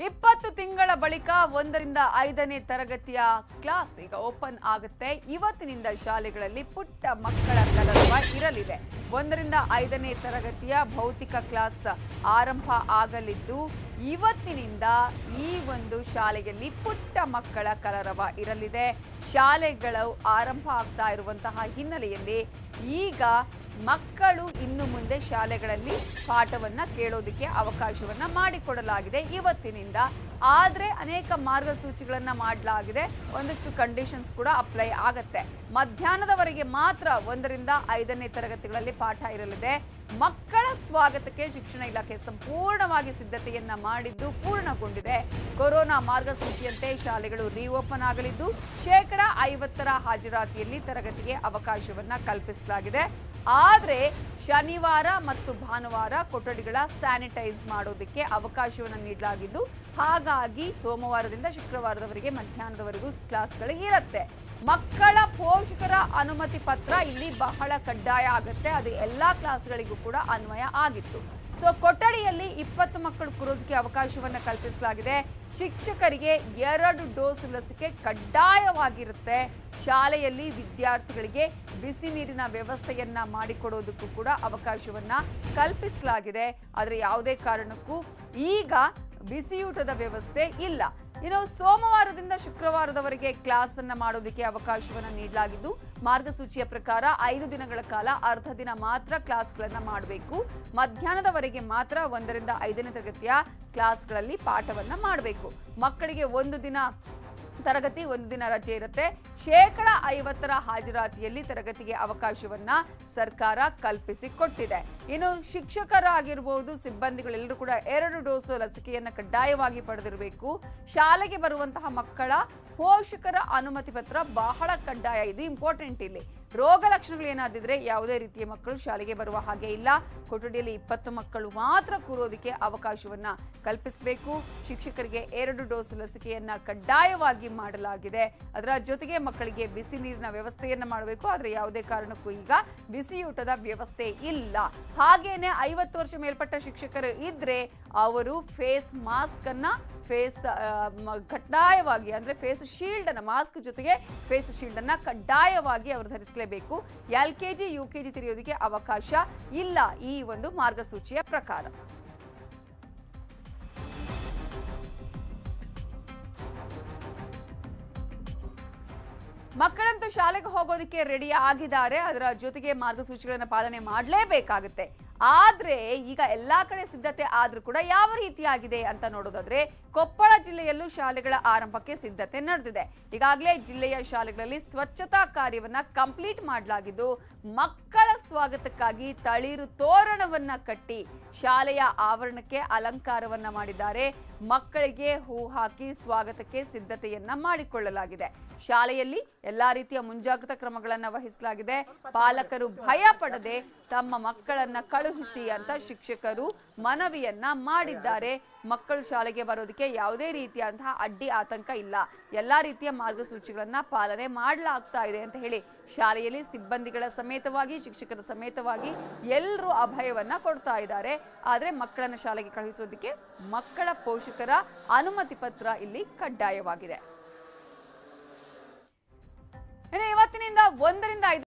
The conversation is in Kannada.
ಇಪ್ಪತ್ತು ತಿಂಗಳ ಬಳಿಕ ಒಂದರಿಂದ ಐದನೇ ತರಗತಿಯ ಕ್ಲಾಸ್ ಈಗ ಓಪನ್ ಆಗುತ್ತೆ ಇವತ್ತಿನಿಂದ ಶಾಲೆಗಳಲ್ಲಿ ಪುಟ್ಟ ಮಕ್ಕಳ ಕಲರವ ಇರಲಿದೆ ಒಂದರಿಂದ ಐದನೇ ತರಗತಿಯ ಭೌತಿಕ ಕ್ಲಾಸ್ ಆರಂಭ ಆಗಲಿದ್ದು ಇವತ್ತಿನಿಂದ ಈ ಒಂದು ಶಾಲೆಯಲ್ಲಿ ಪುಟ್ಟ ಮಕ್ಕಳ ಕಲರವ ಇರಲಿದೆ ಶಾಲೆಗಳು ಆರಂಭ ಆಗ್ತಾ ಇರುವಂತಹ ಹಿನ್ನೆಲೆಯಲ್ಲಿ ಈಗ ಮಕ್ಕಳು ಇನ್ನು ಮುಂದೆ ಶಾಲೆಗಳಲ್ಲಿ ಪಾಠವನ್ನ ಕೇಳೋದಕ್ಕೆ ಅವಕಾಶವನ್ನ ಮಾಡಿಕೊಡಲಾಗಿದೆ ಇವತ್ತಿನಿಂದ ಆದ್ರೆ ಅನೇಕ ಮಾರ್ಗಸೂಚಿಗಳನ್ನ ಮಾಡಲಾಗಿದೆ ಒಂದಷ್ಟು ಕಂಡೀಷನ್ಸ್ ಕೂಡ ಅಪ್ಲೈ ಆಗತ್ತೆ ಮಧ್ಯಾಹ್ನದವರೆಗೆ ಮಾತ್ರ ಒಂದರಿಂದ ಐದನೇ ತರಗತಿಗಳಲ್ಲಿ ಪಾಠ ಇರಲಿದೆ ಮಕ್ಕಳ ಸ್ವಾಗತಕ್ಕೆ ಶಿಕ್ಷಣ ಇಲಾಖೆ ಸಂಪೂರ್ಣವಾಗಿ ಸಿದ್ಧತೆಯನ್ನ ಮಾಡಿದ್ದು ಪೂರ್ಣಗೊಂಡಿದೆ ಕೊರೋನಾ ಮಾರ್ಗಸೂಚಿಯಂತೆ ಶಾಲೆಗಳು ರೀಓಪನ್ ಆಗಲಿದ್ದು ಶೇಕಡ ಐವತ್ತರ ಹಾಜರಾತಿಯಲ್ಲಿ ತರಗತಿಗೆ ಅವಕಾಶವನ್ನ ಕಲ್ಪಿಸಲಾಗಿದೆ ಆದ್ರೆ ಶನಿವಾರ ಮತ್ತು ಭಾನುವಾರ ಕೊಠಡಿಗಳ ಸ್ಯಾನಿಟೈಸ್ ಮಾಡೋದಕ್ಕೆ ಅವಕಾಶವನ್ನು ನೀಡಲಾಗಿದ್ದು ಹಾಗಾಗಿ ಸೋಮವಾರದಿಂದ ಶುಕ್ರವಾರದವರೆಗೆ ಮಧ್ಯಾಹ್ನದವರೆಗೂ ಕ್ಲಾಸ್ಗಳು ಇರುತ್ತೆ ಮಕ್ಕಳ ಪೋಷಕರ ಅನುಮತಿ ಪತ್ರ ಇಲ್ಲಿ ಬಹಳ ಕಡ್ಡಾಯ ಆಗುತ್ತೆ ಅದು ಎಲ್ಲಾ ಕ್ಲಾಸ್ಗಳಿಗೂ ಕೂಡ ಅನ್ವಯ ಆಗಿತ್ತು ಸೊ ಕೊಠಡಿಯಲ್ಲಿ ಇಪ್ಪತ್ತು ಮಕ್ಕಳು ಕೂರೋದಕ್ಕೆ ಅವಕಾಶವನ್ನು ಕಲ್ಪಿಸಲಾಗಿದೆ ಶಿಕ್ಷಕರಿಗೆ ಎರಡು ಡೋಸ್ ಲಸಿಕೆ ಕಡ್ಡಾಯವಾಗಿರುತ್ತೆ ಶಾಲೆಯಲ್ಲಿ ವಿದ್ಯಾರ್ಥಿಗಳಿಗೆ ಬಿಸಿ ನೀರಿನ ವ್ಯವಸ್ಥೆಯನ್ನ ಮಾಡಿಕೊಡೋದಕ್ಕೂ ಕೂಡ ಅವಕಾಶವನ್ನ ಕಲ್ಪಿಸಲಾಗಿದೆ ಆದರೆ ಯಾವುದೇ ಕಾರಣಕ್ಕೂ ಈಗ ಬಿಸಿಯೂಟದ ವ್ಯವಸ್ಥೆ ಇಲ್ಲ ಇನ್ನು ಸೋಮವಾರದಿಂದ ಶುಕ್ರವಾರದವರೆಗೆ ಕ್ಲಾಸ್ ಅನ್ನ ಮಾಡೋದಕ್ಕೆ ಅವಕಾಶವನ್ನ ನೀಡಲಾಗಿದ್ದು ಮಾರ್ಗಸೂಚಿಯ ಪ್ರಕಾರ ಐದು ದಿನಗಳ ಕಾಲ ಅರ್ಧ ದಿನ ಮಾತ್ರ ಕ್ಲಾಸ್ಗಳನ್ನ ಮಾಡಬೇಕು ಮಧ್ಯಾಹ್ನದವರೆಗೆ ಮಾತ್ರ ಒಂದರಿಂದ ಐದನೇ ತರಗತಿಯ ಕ್ಲಾಸ್ಗಳಲ್ಲಿ ಪಾಠವನ್ನ ಮಾಡಬೇಕು ಮಕ್ಕಳಿಗೆ ಒಂದು ದಿನ ತರಗತಿ ಒಂದು ದಿನ ರಜೆ ಇರುತ್ತೆ ಶೇಕಡ ಐವತ್ತರ ಹಾಜರಾತಿಯಲ್ಲಿ ತರಗತಿಗೆ ಅವಕಾಶವನ್ನ ಸರ್ಕಾರ ಕಲ್ಪಿಸಿ ಕೊಟ್ಟಿದೆ ಇನ್ನು ಶಿಕ್ಷಕರಾಗಿರ್ಬೋದು ಸಿಬ್ಬಂದಿಗಳೆಲ್ಲರೂ ಕೂಡ ಎರಡು ಡೋಸ್ ಲಸಿಕೆಯನ್ನ ಕಡ್ಡಾಯವಾಗಿ ಪಡೆದಿರಬೇಕು ಶಾಲೆಗೆ ಬರುವಂತಹ ಮಕ್ಕಳ ಪೋಷಕರ ಅನುಮತಿ ಪತ್ರ ಬಹಳ ಕಡ್ಡಾಯ ಇದು ಇಂಪಾರ್ಟೆಂಟ್ ಇಲ್ಲಿ ರೋಗ ಲಕ್ಷಣಗಳು ಏನಾದಿದ್ರೆ ಯಾವುದೇ ರೀತಿಯ ಮಕ್ಕಳು ಶಾಲೆಗೆ ಬರುವ ಹಾಗೆ ಇಲ್ಲ ಕೊಠಡಿಯಲ್ಲಿ ಇಪ್ಪತ್ತು ಮಕ್ಕಳು ಮಾತ್ರ ಕೂರೋದಕ್ಕೆ ಅವಕಾಶವನ್ನ ಕಲ್ಪಿಸಬೇಕು ಶಿಕ್ಷಕರಿಗೆ ಎರಡು ಡೋಸ್ ಲಸಿಕೆಯನ್ನ ಕಡ್ಡಾಯವಾಗಿ ಮಾಡಲಾಗಿದೆ ಅದರ ಜೊತೆಗೆ ಮಕ್ಕಳಿಗೆ ಬಿಸಿ ನೀರಿನ ವ್ಯವಸ್ಥೆಯನ್ನ ಮಾಡಬೇಕು ಆದರೆ ಯಾವುದೇ ಕಾರಣಕ್ಕೂ ಈಗ ಬಿಸಿಯೂಟದ ವ್ಯವಸ್ಥೆ ಇಲ್ಲ ಹಾಗೇನೆ ಐವತ್ತು ವರ್ಷ ಮೇಲ್ಪಟ್ಟ ಶಿಕ್ಷಕರು ಇದ್ರೆ ಅವರು ಫೇಸ್ ಮಾಸ್ಕ್ ಅನ್ನ ಫೇಸ್ ಕಡ್ಡಾಯವಾಗಿ ಅಂದ್ರೆ ಫೇಸ್ ಶೀಲ್ಡ್ ಅನ್ನ ಮಾಸ್ಕ್ ಜೊತೆಗೆ ಫೇಸ್ ಶೀಲ್ಡ್ ಅನ್ನ ಕಡ್ಡಾಯವಾಗಿ ಅವರು ಧರಿಸಲೇಬೇಕು L K G U K G ತೆರೆಯೋದಕ್ಕೆ ಅವಕಾಶ ಇಲ್ಲ ಈ ಒಂದು ಮಾರ್ಗಸೂಚಿಯ ಪ್ರಕಾರ ಮಕ್ಕಳಂತೂ ಶಾಲೆಗೆ ಹೋಗೋದಕ್ಕೆ ರೆಡಿ ಆಗಿದ್ದಾರೆ ಅದರ ಜೊತೆಗೆ ಮಾರ್ಗಸೂಚಿಗಳನ್ನ ಪಾಲನೆ ಮಾಡಲೇಬೇಕಾಗುತ್ತೆ ಆದ್ರೆ ಈಗ ಎಲ್ಲಾ ಕಡೆ ಸಿದ್ಧತೆ ಆದ್ರೂ ಕೂಡ ಯಾವ ರೀತಿಯಾಗಿದೆ ಅಂತ ನೋಡೋದಾದ್ರೆ ಕೊಪ್ಪಳ ಜಿಲ್ಲೆಯಲ್ಲೂ ಶಾಲೆಗಳ ಆರಂಭಕ್ಕೆ ಸಿದ್ಧತೆ ನಡೆದಿದೆ ಈಗಾಗಲೇ ಜಿಲ್ಲೆಯ ಶಾಲೆಗಳಲ್ಲಿ ಸ್ವಚ್ಛತಾ ಕಾರ್ಯವನ್ನ ಕಂಪ್ಲೀಟ್ ಮಾಡಲಾಗಿದ್ದು ಮಕ್ಕಳ ಸ್ವಾಗತಕ್ಕಾಗಿ ತಳಿರು ತೋರಣವನ್ನ ಕಟ್ಟಿ ಶಾಲೆಯ ಆವರಣಕ್ಕೆ ಅಲಂಕಾರವನ್ನ ಮಾಡಿದ್ದಾರೆ ಮಕ್ಕಳಿಗೆ ಹೂ ಹಾಕಿ ಸ್ವಾಗತಕ್ಕೆ ಸಿದ್ಧತೆಯನ್ನ ಮಾಡಿಕೊಳ್ಳಲಾಗಿದೆ ಶಾಲೆಯಲ್ಲಿ ಎಲ್ಲಾ ರೀತಿಯ ಮುಂಜಾಗ್ರತಾ ಕ್ರಮಗಳನ್ನ ವಹಿಸಲಾಗಿದೆ ಪಾಲಕರು ಭಯ ಪಡದೆ ತಮ್ಮ ಮಕ್ಕಳನ್ನ ಕಳುಹಿಸಿ ಅಂತ ಶಿಕ್ಷಕರು ಮನವಿಯನ್ನ ಮಾಡಿದ್ದಾರೆ ಮಕ್ಕಳು ಶಾಲೆಗೆ ಬರೋದಕ್ಕೆ ಯಾವುದೇ ರೀತಿಯಾದಂತಹ ಅಡ್ಡಿ ಆತಂಕ ಇಲ್ಲ ಎಲ್ಲಾ ರೀತಿಯ ಮಾರ್ಗಸೂಚಿಗಳನ್ನ ಪಾಲನೆ ಮಾಡಲಾಗ್ತಾ ಇದೆ ಅಂತ ಹೇಳಿ ಶಾಲೆಯಲ್ಲಿ ಸಿಬ್ಬಂದಿಗಳ ಸಮೇತವಾಗಿ ಶಿಕ್ಷಕರ ಸಮೇತವಾಗಿ ಎಲ್ಲರೂ ಅಭಯವನ್ನ ಕೊಡ್ತಾ ಇದ್ದಾರೆ ಆದ್ರೆ ಮಕ್ಕಳನ್ನ ಶಾಲೆಗೆ ಕಳುಹಿಸೋದಕ್ಕೆ ಮಕ್ಕಳ ಪೋಷಕರ ಅನುಮತಿ ಪತ್ರ ಇಲ್ಲಿ ಕಡ್ಡಾಯವಾಗಿದೆ ಇನ್ನು ಇವತ್ತಿನಿಂದ ಒಂದರಿಂದ ಐದು